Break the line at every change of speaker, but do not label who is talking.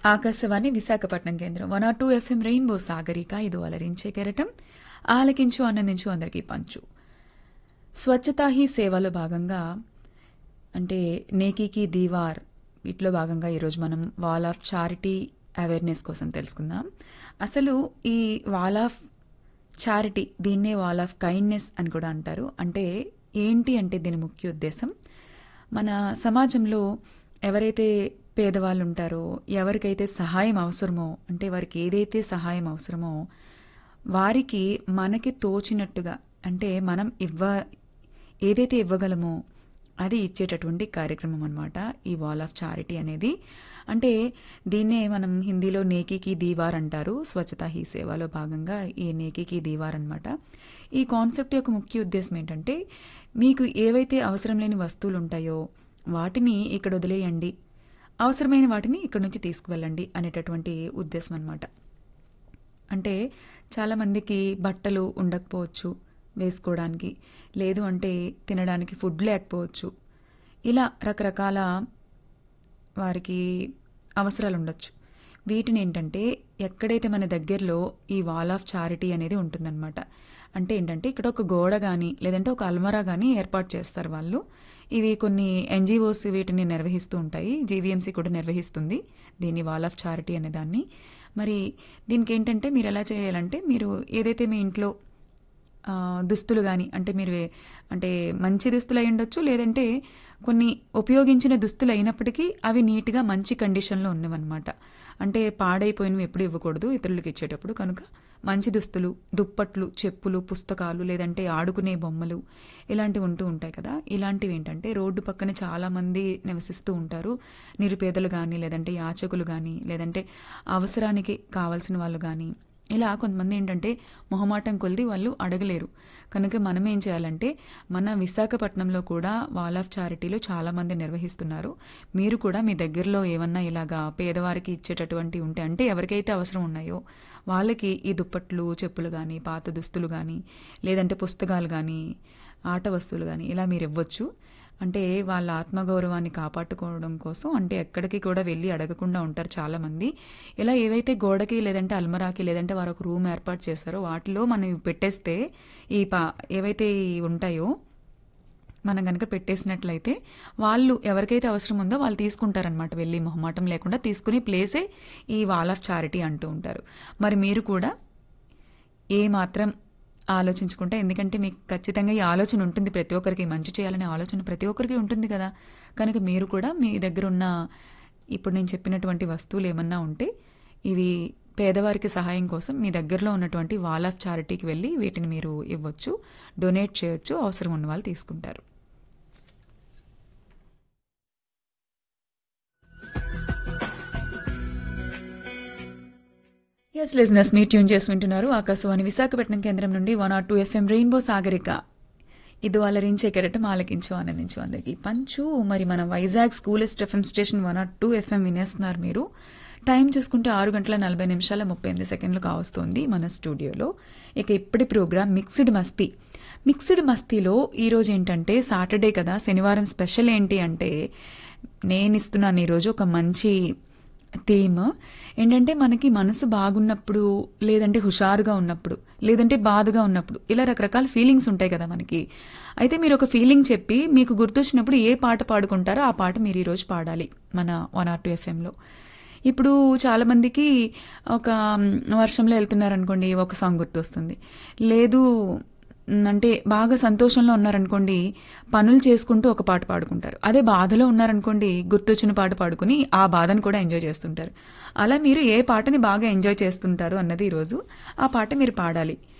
ఆకాశవాణి విశాఖపట్నం కేంద్రం one R two FM rainbow Sagarika ఇది అలరించే కెరటం ఆలకించు ఆనందించు అందరికీ పంచు స్వచ్ఛతా హీ సేవలో భాగంగా అంటే నేకీకి దీవార్ వీటిలో భాగంగా ఈరోజు మనం వాల్ ఆఫ్ చారిటీ అవేర్నెస్ కోసం తెలుసుకుందాం అసలు ఈ వాల్ ఆఫ్ చారిటీ దీన్నే వాల్ ఆఫ్ కైండ్నెస్ అని కూడా అంటారు అంటే ఏంటి అంటే దీని ముఖ్య ఉద్దేశం మన సమాజంలో ఎవరైతే పేదవాళ్ళు ఉంటారో ఎవరికైతే సహాయం అవసరమో అంటే వారికి ఏదైతే సహాయం అవసరమో వారికి మనకి తోచినట్టుగా అంటే మనం ఇవ్వ ఏదైతే ఇవ్వగలమో అది ఇచ్చేటటువంటి కార్యక్రమం అనమాట ఈ వాల్ ఆఫ్ చారిటీ అనేది అంటే దీన్నే మనం హిందీలో నేకీకి దీవార్ అంటారు స్వచ్ఛతా హీ సేవలో భాగంగా ఈ నేకీకి దీవార్ అనమాట ఈ కాన్సెప్ట్ యొక్క ముఖ్య ఉద్దేశం ఏంటంటే మీకు ఏవైతే అవసరం లేని వస్తువులు ఉంటాయో వాటిని ఇక్కడ వదిలేయండి అవసరమైన వాటిని ఇక్కడ నుంచి తీసుకువెళ్ళండి అనేటటువంటి ఉద్దేశం అనమాట అంటే చాలామందికి బట్టలు ఉండకపోవచ్చు వేసుకోవడానికి లేదు అంటే తినడానికి ఫుడ్ లేకపోవచ్చు ఇలా రకరకాల వారికి అవసరాలు ఉండొచ్చు వీటిని ఏంటంటే ఎక్కడైతే మన దగ్గరలో ఈ వాల్ ఆఫ్ చారిటీ అనేది ఉంటుందన్నమాట అంటే ఏంటంటే ఇక్కడ ఒక గోడ కానీ లేదంటే ఒక అల్మరా కానీ ఏర్పాటు చేస్తారు వాళ్ళు ఇవి కొన్ని ఎన్జిఓస్ వీటిని నిర్వహిస్తూ ఉంటాయి జీవీఎంసీ కూడా నిర్వహిస్తుంది దీన్ని వాల్ ఆఫ్ చారిటీ అనే దాన్ని మరి దీనికి ఏంటంటే మీరు ఎలా చేయాలంటే మీరు ఏదైతే మీ ఇంట్లో ఆ, దుస్తులు కానీ అంటే మీరు వే- అంటే మంచి దుస్తులు అయి ఉండొచ్చు లేదంటే కొన్ని ఉపయోగించిన దుస్తులు అయినప్పటికీ అవి నీట్గా మంచి కండిషన్లో ఉన్నవన్నమాట అంటే పాడైపోయినవి ఎప్పుడు ఇవ్వకూడదు ఇతరులకు ఇచ్చేటప్పుడు కనుక మంచి దుస్తులు దుప్పట్లు చెప్పులు పుస్తకాలు లేదంటే ఆడుకునే బొమ్మలు ఇలాంటివి ఉంటూ ఉంటాయి కదా ఇలాంటివి ఏంటంటే రోడ్డు పక్కన చాలామంది నివసిస్తూ ఉంటారు నిరుపేదలు కానీ లేదంటే యాచకులు కానీ లేదంటే అవసరానికి కావాల్సిన వాళ్ళు కానీ ఇలా కొంతమంది ఏంటంటే మొహమాటం కొలిది వాళ్ళు అడగలేరు కనుక మనం ఏం చేయాలంటే మన విశాఖపట్నంలో కూడా వాల్ ఆఫ్ చారిటీలో చాలామంది నిర్వహిస్తున్నారు మీరు కూడా మీ దగ్గరలో ఏమన్నా ఇలాగా పేదవారికి ఇచ్చేటటువంటి ఉంటే అంటే ఎవరికైతే అవసరం ఉన్నాయో వాళ్ళకి ఈ దుప్పట్లు చెప్పులు కానీ పాత దుస్తులు కానీ లేదంటే పుస్తకాలు కానీ ఆట వస్తువులు కానీ ఇలా మీరు ఇవ్వచ్చు అంటే వాళ్ళ ఆత్మగౌరవాన్ని కాపాడుకోవడం కోసం అంటే ఎక్కడికి కూడా వెళ్ళి అడగకుండా ఉంటారు చాలామంది ఇలా ఏవైతే గోడకి లేదంటే అల్మరాకి లేదంటే వారు ఒక రూమ్ ఏర్పాటు చేస్తారో వాటిలో మనం ఇవి పెట్టేస్తే ఈ పా ఏవైతే ఈ ఉంటాయో మనం కనుక పెట్టేసినట్లయితే వాళ్ళు ఎవరికైతే అవసరం ఉందో వాళ్ళు తీసుకుంటారనమాట వెళ్ళి మొహమాటం లేకుండా తీసుకునే ప్లేసే ఈ వాల్ ఆఫ్ చారిటీ అంటూ ఉంటారు మరి మీరు కూడా ఏ మాత్రం ఆలోచించుకుంటే ఎందుకంటే మీకు ఖచ్చితంగా ఈ ఆలోచన ఉంటుంది ప్రతి ఒక్కరికి మంచి చేయాలనే ఆలోచన ప్రతి ఒక్కరికి ఉంటుంది కదా కనుక మీరు కూడా మీ దగ్గర ఉన్న ఇప్పుడు నేను చెప్పినటువంటి వస్తువులు ఏమన్నా ఉంటే ఇవి పేదవారికి సహాయం కోసం మీ దగ్గరలో ఉన్నటువంటి వాల్ ఆఫ్ చారిటీకి వెళ్ళి వీటిని మీరు ఇవ్వచ్చు డొనేట్ చేయొచ్చు అవసరం ఉన్న వాళ్ళు తీసుకుంటారు ఎస్ లిజినెస్ మీ ట్యూన్ చేసి వింటున్నారు ఆకాశవాణి విశాఖపట్నం కేంద్రం నుండి one R two FM rainbow Sagarika ఇది అలరించే కెరటం ఆలకించు ఆనందించు అందరికీ పంచు మరి మన Vizag school FM station one R two FM వినేస్తున్నారు మీరు టైం చూసుకుంటే ఆరు గంటల నలభై నిమిషాల ముప్పై ఎనిమిది సెకండ్లు కావస్తుంది మన స్టూడియోలో ఇక ఇప్పటి ప్రోగ్రామ్ మిక్స్డ్ మస్తీ మిక్స్డ్ మస్తీలో ఈరోజు ఏంటంటే సాటర్డే కదా శనివారం స్పెషల్ ఏంటి అంటే నేను ఇస్తున్నాను ఈరోజు ఒక మంచి థీమ్ ఏంటంటే మనకి మనసు బాగున్నప్పుడు లేదంటే హుషారుగా ఉన్నప్పుడు లేదంటే బాధగా ఉన్నప్పుడు ఇలా రకరకాల ఫీలింగ్స్ ఉంటాయి కదా మనకి అయితే మీరు ఒక ఫీలింగ్ చెప్పి మీకు గుర్తొచ్చినప్పుడు ఏ పాట పాడుకుంటారో ఆ పాట మీరు ఈరోజు పాడాలి మన వన్ ఆర్ టూ ఎఫ్ఎంలో ఇప్పుడు చాలామందికి ఒక మ్, వర్షంలో వెళ్తున్నారు అనుకోండి ఒక సాంగ్ గుర్తొస్తుంది లేదు మ్, అంటే బాగా సంతోషంలో ఉన్నారనుకోండి పనులు చేసుకుంటూ ఒక పాట పాడుకుంటారు అదే బాధలో ఉన్నారనుకోండి గుర్తొచ్చిన పాట పాడుకుని ఆ బాధను కూడా ఎంజాయ్ చేస్తుంటారు అలా మీరు ఏ పాటని బాగా ఎంజాయ్ చేస్తుంటారు అన్నది ఈరోజు ఆ పాట మీరు పాడాలి